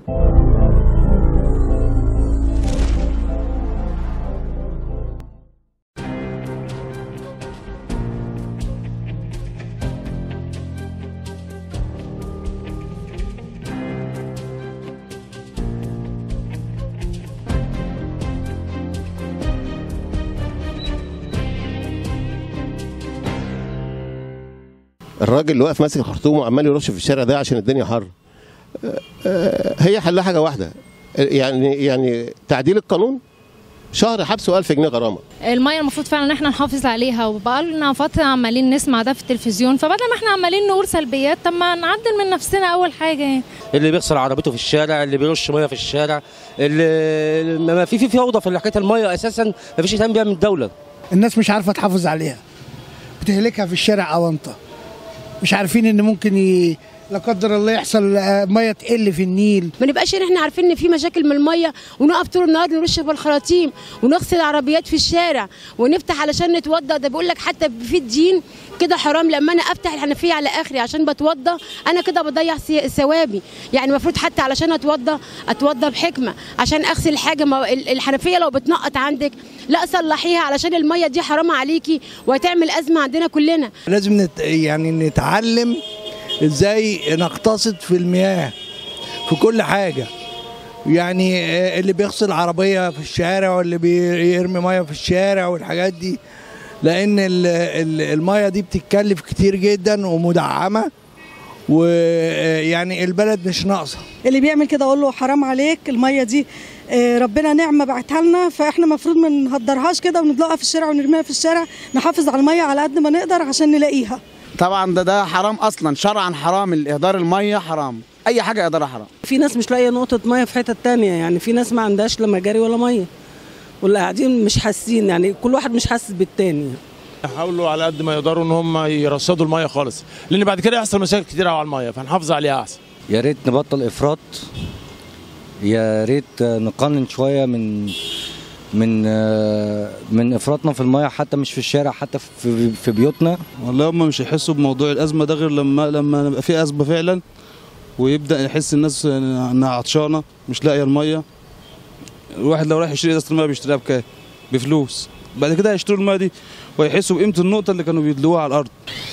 الراجل اللي واقف ماسك الخرطوم وعمال يرش في الشارع ده عشان الدنيا حر آه، آه، هي حلها حاجه واحده يعني يعني تعديل القانون شهر حبس و1000 جنيه غرامه المية المفروض فعلا ان احنا نحافظ عليها وبقالنا فترة عمالين نسمع ده في التلفزيون فبدل ما احنا عمالين نقول سلبيات طب ما نعدل من نفسنا اول حاجة يعني اللي بيغسل عربيته في الشارع اللي بيرش ميه في الشارع اللي ما في في فوضى في حكايه الميه اساسا ما فيش اهتمام بيها من الدوله الناس مش عارفه تحافظ عليها بتهلكها في الشارع اونطه مش عارفين ان ممكن ي... لا قدر الله يحصل آه، ميه تقل في النيل ما نبقاش إن احنا عارفين ان في مشاكل من الميه ونقف طول النهار نرش في الخراطيم ونغسل العربيات في الشارع ونفتح علشان نتوضى ده بيقول لك حتى في الدين كده حرام لما انا افتح الحنفيه على اخري عشان بتوضى انا كده بضيع سي- ثوابي يعني المفروض حتى علشان اتوضى اتوضى بحكمه عشان اغسل حاجه ما ال- الحنفيه لو بتنقط عندك لا صلحيها علشان الميه دي حرام عليكي وهتعمل ازمه عندنا كلنا لازم نت... يعني نتعلم ازاي نقتصد في المياه في كل حاجة يعني آه، اللي بيغسل عربية في الشارع واللي بيرمي مية في الشارع والحاجات دي لأن ال- ال- المية دي بتتكلف كتير جدا ومدعمة ويعني البلد مش ناقصة اللي بيعمل كده اقول له حرام عليك الميه دي آه، ربنا نعمه بعتها لنا فاحنا المفروض ما نهدرهاش كده ونطلقها في الشارع ونرميها في الشارع نحافظ على الميه على قد ما نقدر عشان نلاقيها طبعا ده ده حرام اصلا شرعا حرام الاهدار الميه حرام اي حاجه اهدارها حرام في ناس مش لاقيه نقطه ميه في حته تانية يعني في ناس ما عندهاش لا مجاري ولا ميه واللي قاعدين مش حاسين يعني كل واحد مش حاسس بالتاني يحاولوا على قد ما يقدروا ان هم يرصدوا الميه خالص لان بعد كده يحصل مشاكل كتير قوي على الميه فنحافظ عليها احسن يا ريت نبطل افراط يا ريت نقنن شويه من من من افراطنا في الميه حتى مش في الشارع حتى في في بيوتنا والله هم مش هيحسوا بموضوع الازمه ده غير لما لما يبقى في ازمه فعلا ويبدا يحس الناس انها عطشانه مش لاقيه الميه الواحد لو رايح يشتري ازازه الميه بيشتريها بكام بفلوس بعد كده هيشتروا الميه دي ويحسوا بقيمه النقطه اللي كانوا بيدلوها على الارض